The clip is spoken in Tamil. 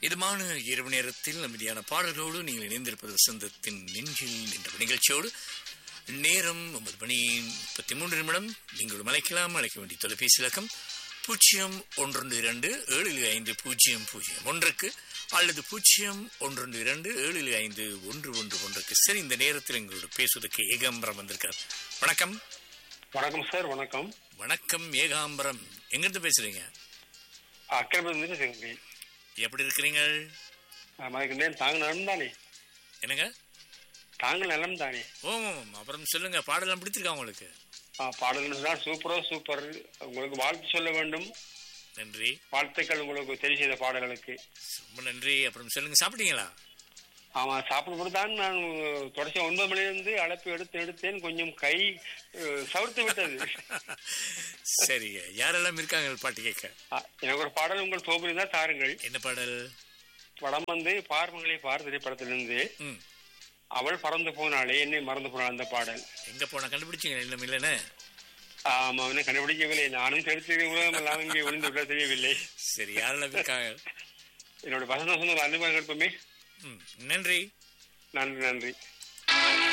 இதமான இரவு நேரத்தில் அமைதியான பாடல்களோடு நீங்கள் இணைந்திருப்பது வசந்தத்தின் நெஞ்சில் என்ற நிகழ்ச்சியோடு நேரம் ஒன்பது மணி முப்பத்தி மூன்று நிமிடம் நீங்கள் அழைக்கலாம் அழைக்க வேண்டிய தொலைபேசி இலக்கம் பூஜ்ஜியம் ஒன்றொன்று இரண்டு ஏழு ஐந்து பூஜ்ஜியம் பூஜ்ஜியம் ஒன்றுக்கு அல்லது பூஜ்ஜியம் ஒன்றொன்று இரண்டு ஏழு ஐந்து ஒன்று ஒன்று ஒன்றுக்கு சரி இந்த நேரத்தில் எங்களோட பேசுவதற்கு ஏகாம்பரம் வந்திருக்கார் வணக்கம் வணக்கம் சார் வணக்கம் வணக்கம் ஏகாம்பரம் எங்கிருந்து பேசுறீங்க அக்கறைப்பட்டு சரிங்க எப்படி இருக்கிறீங்க மதிக்கிறேன் தாங்கள் நலம் தானே என்னங்க தாங்கள் நலம் தானே ஓம் அப்புறம் சொல்லுங்க பாடலாம் பிடிச்சிருக்கா உங்களுக்கு ஆ, பாடல்கள் தான் சூப்பரோ சூப்பர் உங்களுக்கு வாழ்த்து சொல்ல வேண்டும் நன்றி வாழ்த்துக்கள் உங்களுக்கு தெரிவு செய்த பாடல்களுக்கு ரொம்ப நன்றி அப்புறம் சொல்லுங்க சாப்பிட்டீங்களா ஆமா சாப்பிடும் தான் நான் தொடர்ச்சி ஒன்பது மணிலிருந்து அழைப்பு எடுத்து எடுத்தேன் கொஞ்சம் கை அஹ், சவுர்த்து விட்டது சரிங்க யாரெல்லாம் இருக்காங்க பாட்டு கேட்க ஆ, எனக்கு ஒரு பாடல் உங்கள் சோபரி தான் தாருங்கள் என்ன பாடல் படம் வந்து பார்மங்களை பார் திரைப்படத்திலிருந்து ம் அவள் பறந்து போனாலே என்னை மறந்து போனாள் அந்த பாடல் எங்க போன கண்டுபிடிச்சீங்க இன்னும் இல்லைன்னு ஆமா அவனை கண்டுபிடிக்கவில்லை நானும் தெரிவித்து உலகம் எல்லாம் இங்கே ஒளிந்து விட தெரியவில்லை சரி யாரெல்லாம் இருக்காங்க என்னோட வசந்த சொந்த அனுபவம் எப்பவுமே ம் நன்றி நன்றி நன்றி